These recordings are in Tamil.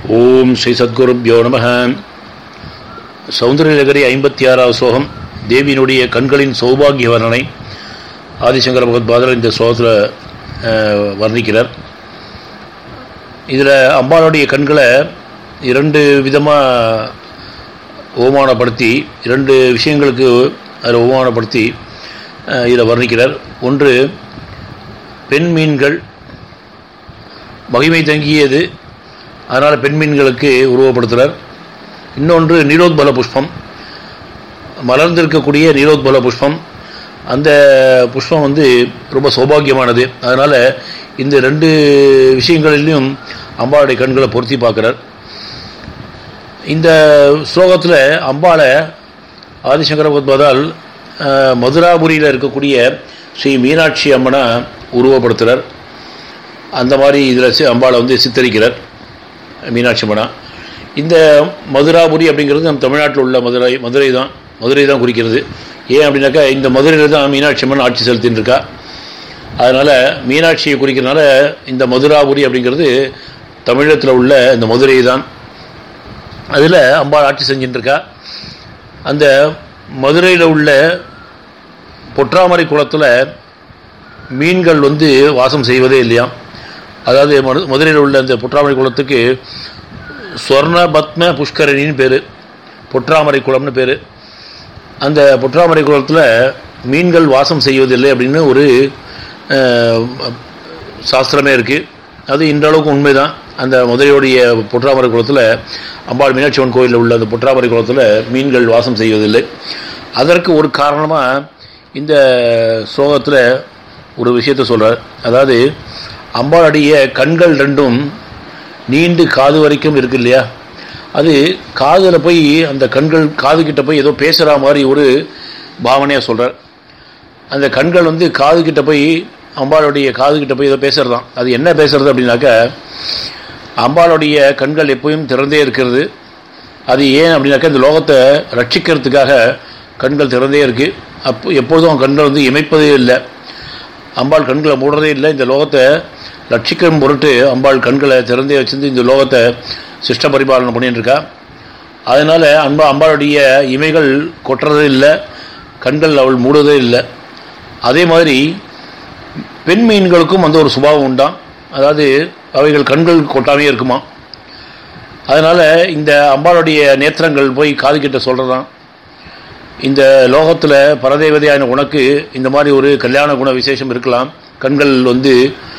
ஓம் ஸ்ரீ சத்குருப்யோ நம சௌந்தரநகரி ஐம்பத்தி ஆறாவது ஸ்லோகம் தேவியினுடைய கண்களின் சௌபாகிய வர்ணனை ஆதிசங்கர பகவத்பாதர் இந்த ஸ்லோகத்தில் வர்ணிக்கிறார் இதில் அம்பாளுடைய கண்களை இரண்டு விதமாக ஓமானப்படுத்தி இரண்டு விஷயங்களுக்கு அதில் ஓமானப்படுத்தி இதில் வர்ணிக்கிறார் ஒன்று பெண் மீன்கள் மகிமை தங்கியது அதனால் பெண் மீன்களுக்கு உருவப்படுத்துகிறார் இன்னொன்று நீரோத்பல புஷ்பம் மலர்ந்திருக்கக்கூடிய நீரோத்பல புஷ்பம் அந்த புஷ்பம் வந்து ரொம்ப சௌபாகியமானது அதனால் இந்த ரெண்டு விஷயங்களிலும் அம்பாளுடைய கண்களை பொருத்தி பார்க்குறார் இந்த ஸ்லோகத்தில் அம்பாளை ஆதிசங்கர பகவத்பாதால் மதுராபுரியில் இருக்கக்கூடிய ஸ்ரீ மீனாட்சி அம்மனை உருவப்படுத்துகிறார் அந்த மாதிரி இதில் அம்பாளை வந்து சித்தரிக்கிறார் மீனாட்சி அம்மனா இந்த மதுராபுரி அப்படிங்கிறது நம்ம தமிழ்நாட்டில் உள்ள மதுரை மதுரை தான் மதுரை தான் குறிக்கிறது ஏன் அப்படின்னாக்கா இந்த மதுரையில் தான் மீனாட்சி அம்மன் ஆட்சி செலுத்தின்னு இருக்கா அதனால் மீனாட்சியை குறிக்கிறதுனால இந்த மதுராபுரி அப்படிங்கிறது தமிழகத்தில் உள்ள இந்த மதுரை தான் அதில் அம்பாள் ஆட்சி செஞ்சுட்டு இருக்கா அந்த மதுரையில் உள்ள பொற்றாமரை குளத்தில் மீன்கள் வந்து வாசம் செய்வதே இல்லையா அதாவது மதுரையில் உள்ள அந்த பொற்றாமரை குளத்துக்கு ஸ்வர்ண பத்ம புஷ்கரணின்னு பேர் பொற்றாமரை குளம்னு பேர் அந்த பொற்றாமரை குளத்தில் மீன்கள் வாசம் செய்வதில்லை அப்படின்னு ஒரு சாஸ்திரமே இருக்குது அது இன்றளவுக்கு உண்மைதான் அந்த மதுரையுடைய பொற்றாமரை குளத்தில் அம்பாள் மீனாட்சிவன் கோயிலில் உள்ள அந்த பொற்றாமரை குளத்தில் மீன்கள் வாசம் செய்வதில்லை அதற்கு ஒரு காரணமாக இந்த ஸ்லோகத்தில் ஒரு விஷயத்தை சொல்கிறார் அதாவது அம்பாளுடைய கண்கள் ரெண்டும் நீண்டு காது வரைக்கும் இருக்கு இல்லையா அது காதில் போய் அந்த கண்கள் காது கிட்ட போய் ஏதோ பேசுகிற மாதிரி ஒரு பாவனையாக சொல்கிறார் அந்த கண்கள் வந்து காது கிட்ட போய் அம்பாளுடைய காது கிட்ட போய் ஏதோ பேசுகிறதான் அது என்ன பேசுறது அப்படின்னாக்கா அம்பாளுடைய கண்கள் எப்பயும் திறந்தே இருக்கிறது அது ஏன் அப்படின்னாக்கா இந்த லோகத்தை ரட்சிக்கிறதுக்காக கண்கள் திறந்தே இருக்குது அப்போ எப்பொழுதும் கண்கள் வந்து இமைப்பதே இல்லை அம்பாள் கண்களை மூடுறதே இல்லை இந்த லோகத்தை ரட்சிக்கும் பொருட்டு அம்பாள் கண்களை திறந்தே வச்சிருந்து இந்த லோகத்தை சிஷ்ட பரிபாலனை பண்ணிட்டு இருக்கா அதனால் அன்பா அம்பாளுடைய இமைகள் கொட்டுறதே இல்லை கண்கள் அவள் மூடுவதே இல்லை அதே மாதிரி பெண் மீன்களுக்கும் அந்த ஒரு சுபாவம் உண்டாம் அதாவது அவைகள் கண்கள் கொட்டாமே இருக்குமா அதனால் இந்த அம்பாளுடைய நேத்திரங்கள் போய் காது கிட்ட சொல்கிறதான் இந்த லோகத்தில் பரதேவதையான உனக்கு இந்த மாதிரி ஒரு கல்யாண குண விசேஷம் இருக்கலாம் கண்கள் வந்து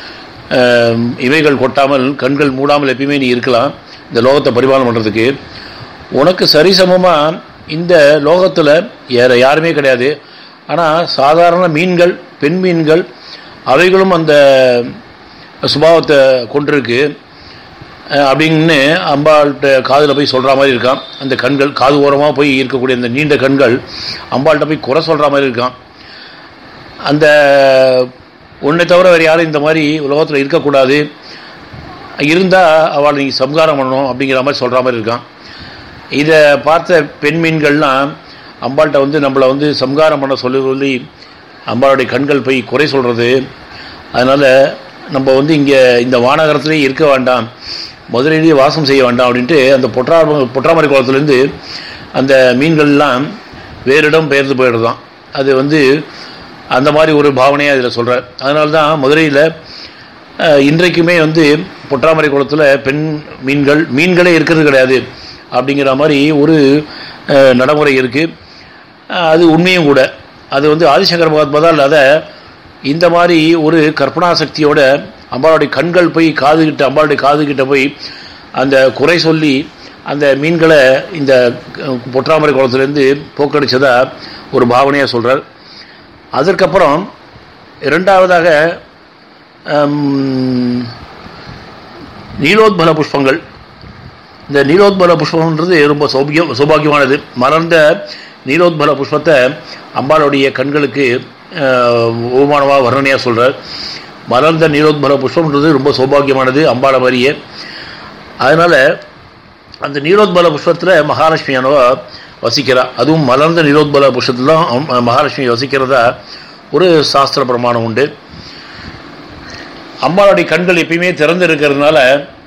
இவைகள் கொட்டாமல் கண்கள் மூடாமல் எப்பயுமே நீ இருக்கலாம் இந்த லோகத்தை பரிபாலனம் பண்ணுறதுக்கு உனக்கு சரிசமமாக இந்த லோகத்தில் வேறு யாருமே கிடையாது ஆனால் சாதாரண மீன்கள் பெண் மீன்கள் அவைகளும் அந்த சுபாவத்தை கொண்டிருக்கு அப்படின்னு அம்பாள்கிட்ட காதில் போய் சொல்கிற மாதிரி இருக்கான் அந்த கண்கள் காது ஓரமாக போய் இருக்கக்கூடிய அந்த நீண்ட கண்கள் அம்பாள்கிட்ட போய் குறை சொல்கிற மாதிரி இருக்கான் அந்த உன்னை தவிர வேறு யாரும் இந்த மாதிரி உலகத்தில் இருக்கக்கூடாது இருந்தால் அவளை நீங்கள் சம்காரம் பண்ணணும் அப்படிங்கிற மாதிரி சொல்கிற மாதிரி இருக்கான் இதை பார்த்த பெண் மீன்கள்லாம் அம்பாள்கிட்ட வந்து நம்மளை வந்து சம்காரம் பண்ண சொல்லி சொல்லி அம்பாளுடைய கண்கள் போய் குறை சொல்கிறது அதனால் நம்ம வந்து இங்கே இந்த வானகரத்திலே இருக்க வேண்டாம் மதுரையிலேயே வாசம் செய்ய வேண்டாம் அப்படின்ட்டு அந்த பொற்றா பொற்றாமரை குளத்துலேருந்து அந்த மீன்கள்லாம் வேறு இடம் பெயர்ந்து போயிடுதான் அது வந்து அந்த மாதிரி ஒரு பாவனையாக இதில் சொல்கிறார் அதனால தான் மதுரையில் இன்றைக்குமே வந்து பொற்றாமரை குளத்தில் பெண் மீன்கள் மீன்களே இருக்கிறது கிடையாது அப்படிங்கிற மாதிரி ஒரு நடைமுறை இருக்குது அது உண்மையும் கூட அது வந்து ஆதிசங்கர பகவத்பாதால் அதை இந்த மாதிரி ஒரு கற்பனா சக்தியோட அம்பாளுடைய கண்கள் போய் காதுகிட்ட அம்பாளுடைய காதுகிட்ட போய் அந்த குறை சொல்லி அந்த மீன்களை இந்த பொற்றாமரை குளத்துலேருந்து போக்கடிச்சதா ஒரு பாவனையாக சொல்கிறார் அதற்கப்புறம் இரண்டாவதாக நீலோத்பல புஷ்பங்கள் இந்த நீலோத்பல புஷ்பம்ன்றது ரொம்ப சௌபியம் சௌபாகியமானது மலர்ந்த நீலோத்பல புஷ்பத்தை அம்பாளுடைய கண்களுக்கு ஓமானமாக வர்ணனையாக சொல்கிறார் மலர்ந்த நீலோத்பல புஷ்பம்ன்றது ரொம்ப சௌபாகியமானது அம்பாளை மாதிரியே அதனால் அந்த நீலோத்பல புஷ்பத்தில் மகாலட்சுமியானவ வசிக்கிறா அதுவும் மலர்ந்த நீலோத்பல புஷ்பத்தில் தான் மகாலட்சுமி வசிக்கிறதா ஒரு சாஸ்திர பிரமாணம் உண்டு அம்பாளுடைய கண்கள் எப்பயுமே திறந்து இருக்கிறதுனால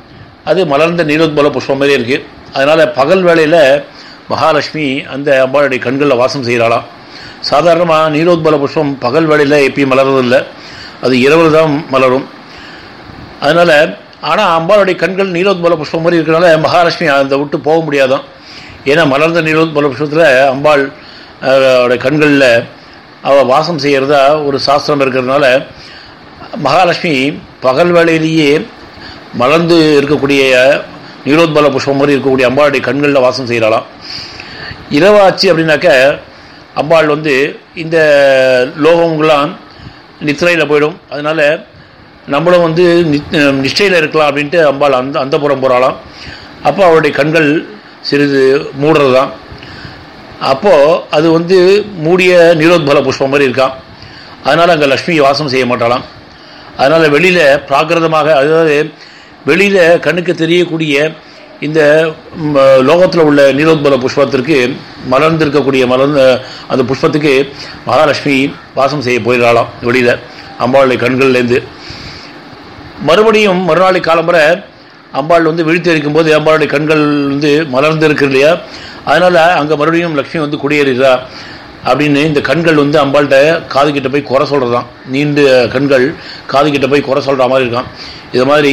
அது மலர்ந்த நீரோத்பல புஷ்பம் மாதிரி இருக்குது அதனால் பகல் வேளையில் மகாலட்சுமி அந்த அம்பாளுடைய கண்களில் வாசம் செய்கிறாளாம் சாதாரணமாக நீரோத்பல புஷ்பம் பகல் வேளையில் எப்பயும் மலர்றதில்லை அது இரவில் தான் மலரும் அதனால் ஆனால் அம்பாளுடைய கண்கள் நீரோத்பல புஷ்பம் மாதிரி இருக்கிறனால மகாலட்சுமி அந்த விட்டு போக முடியாதான் ஏன்னா மலர்ந்த நீரோத்பல புஷ்பத்தில் அம்பாள் அவருடைய கண்களில் அவள் வாசம் செய்கிறதா ஒரு சாஸ்திரம் இருக்கிறதுனால மகாலட்சுமி பகல் வேளையிலேயே மலர்ந்து இருக்கக்கூடிய நீரோத்பல புஷ்பம் மாதிரி இருக்கக்கூடிய அம்பாளுடைய கண்களில் வாசம் செய்கிறாளாம் இரவாச்சு அப்படின்னாக்க அம்பாள் வந்து இந்த லோகங்கள்லாம் நித்திரையில் போயிடும் அதனால் நம்மளும் வந்து நிஷ்டையில் இருக்கலாம் அப்படின்ட்டு அம்பாள் அந்த அந்த புறம் போகிறாளாம் அப்போ அவருடைய கண்கள் சிறிது மூடுறது தான் அப்போது அது வந்து மூடிய நீரோத்பல புஷ்பம் மாதிரி இருக்கான் அதனால் அங்கே லக்ஷ்மி வாசம் செய்ய மாட்டாளாம் அதனால் வெளியில் பிராகிருதமாக அதாவது வெளியில் கண்ணுக்கு தெரியக்கூடிய இந்த லோகத்தில் உள்ள நீரோத்பல புஷ்பத்திற்கு மலர்ந்திருக்கக்கூடிய மலர்ந்த அந்த புஷ்பத்துக்கு மகாலட்சுமி வாசம் செய்ய போயிடலாம் வெளியில் அம்பாளுடைய கண்கள்லேருந்து மறுபடியும் மறுநாளை காலம்பரை அம்பாள் வந்து விழித்தெரிக்கும் போது அம்பாளுடைய கண்கள் வந்து மலர்ந்து இருக்கு இல்லையா அதனால் அங்கே மறுபடியும் லக்ஷ்மி வந்து குடியேறுகிறா அப்படின்னு இந்த கண்கள் வந்து அம்பாள்கிட்ட காது கிட்ட போய் குறை சொல்கிறதான் நீண்ட கண்கள் காது கிட்ட போய் குறை சொல்கிற மாதிரி இருக்கான் இது மாதிரி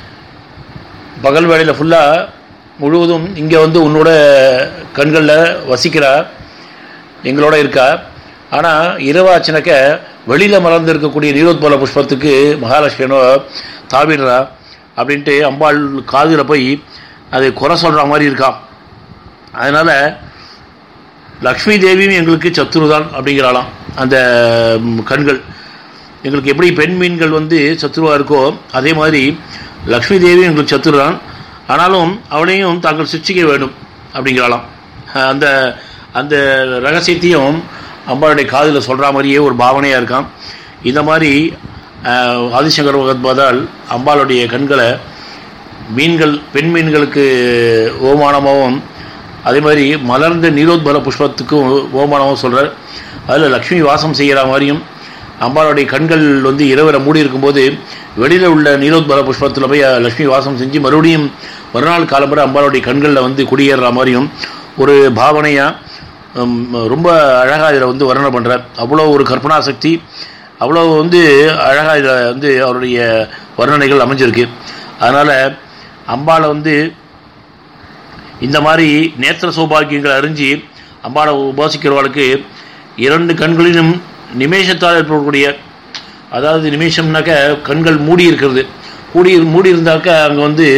பகல் வேளையில் ஃபுல்லாக முழுவதும் இங்கே வந்து உன்னோட கண்களில் வசிக்கிறா எங்களோட இருக்கா ஆனால் இரவாச்சினக்க வெளியில் மலர்ந்து இருக்கக்கூடிய நீரோத்பல புஷ்பத்துக்கு மகாலட்சுமியனோ தாவிடுறா அப்படின்ட்டு அம்பாள் காதில் போய் அதை குறை சொல்கிற மாதிரி இருக்கான் அதனால் லக்ஷ்மி தேவியும் எங்களுக்கு சத்துரு தான் அப்படிங்கிறாளாம் அந்த கண்கள் எங்களுக்கு எப்படி பெண் மீன்கள் வந்து சத்துருவாக இருக்கோ அதே மாதிரி லக்ஷ்மி தேவியும் எங்களுக்கு சத்துரு தான் ஆனாலும் அவனையும் தாங்கள் சிருச்சிக்க வேண்டும் அப்படிங்கிறாளாம் அந்த அந்த ரகசியத்தையும் அம்பாளுடைய காதில் சொல்கிற மாதிரியே ஒரு பாவனையாக இருக்கான் இந்த மாதிரி ஆதிசங்கர் பகத்பாதால் அம்பாளுடைய கண்களை மீன்கள் பெண் மீன்களுக்கு ஓமானமாகவும் அதே மாதிரி மலர்ந்த நீரோத்பல புஷ்பத்துக்கும் ஓமானமாகவும் சொல்கிறார் அதில் லக்ஷ்மி வாசம் செய்கிற மாதிரியும் அம்பாளுடைய கண்கள் வந்து இரவரை மூடி இருக்கும்போது வெளியில் உள்ள நீரோத்பல புஷ்பத்தில் போய் லக்ஷ்மி வாசம் செஞ்சு மறுபடியும் மறுநாள் காலம்பரை அம்பாளுடைய கண்களில் வந்து குடியேறுற மாதிரியும் ஒரு பாவனையாக ரொம்ப அழகாக இதில் வந்து வர்ணனை பண்ணுறார் அவ்வளோ ஒரு கற்பனா சக்தி அவ்வளோ வந்து அழகாக இதில் வந்து அவருடைய வர்ணனைகள் அமைஞ்சிருக்கு அதனால் அம்பாளை வந்து இந்த மாதிரி நேத்திர சௌபாகியங்களை அறிஞ்சு அம்பாளை உபாசிக்கிறவர்களுக்கு இரண்டு கண்களிலும் நிமேஷத்தால் ஏற்படக்கூடிய அதாவது நிமேஷம்னாக்க கண்கள் மூடி இருக்கிறது கூடி மூடி இருந்தாக்க அங்கே வந்து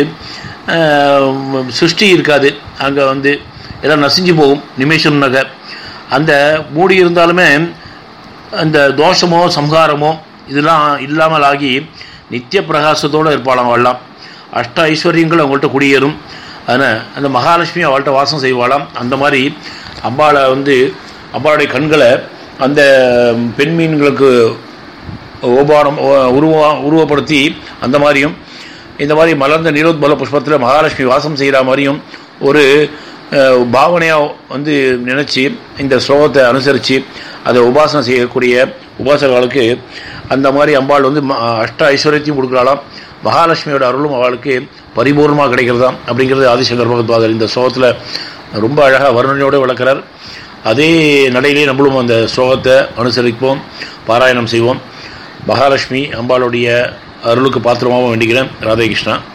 சிருஷ்டி இருக்காது அங்கே வந்து எல்லாம் நசிஞ்சு போகும் நிமேஷம்னாக்க அந்த மூடி இருந்தாலுமே அந்த தோஷமோ சம்ஹாரமோ இதெல்லாம் இல்லாமல் ஆகி நித்திய பிரகாசத்தோடு இருப்பாளாம் அவள்லாம் அஷ்ட ஐஸ்வர்யங்கள் அவங்கள்ட்ட குடியேறும் அதனால் அந்த மகாலட்சுமி அவள்கிட்ட வாசம் செய்வாளாம் அந்த மாதிரி அம்பாளை வந்து அம்பாளுடைய கண்களை அந்த பெண் மீன்களுக்கு உபாரம் உருவா உருவப்படுத்தி அந்த மாதிரியும் இந்த மாதிரி மலர்ந்த நீரோத்பல புஷ்பத்தில் மகாலட்சுமி வாசம் செய்கிற மாதிரியும் ஒரு பாவனையாக வந்து நினச்சி இந்த ஸ்லோகத்தை அனுசரித்து அதை உபாசனை செய்யக்கூடிய உபாசகர்களுக்கு அந்த மாதிரி அம்பாள் வந்து அஷ்ட ஐஸ்வர்யத்தையும் கொடுக்குறாளாம் மகாலட்சுமியோட அருளும் அவளுக்கு பரிபூர்ணமாக கிடைக்கிறதாம் அப்படிங்கிறது ஆதிசங்கர் பகத்வாதர் இந்த ஸ்லோகத்தில் ரொம்ப அழகாக வர்ணனையோடு விளக்குறார் அதே நடையிலே நம்மளும் அந்த ஸ்லோகத்தை அனுசரிப்போம் பாராயணம் செய்வோம் மகாலட்சுமி அம்பாளுடைய அருளுக்கு பாத்திரமாகவும் வேண்டிக்கிறேன் ராதே கிருஷ்ணா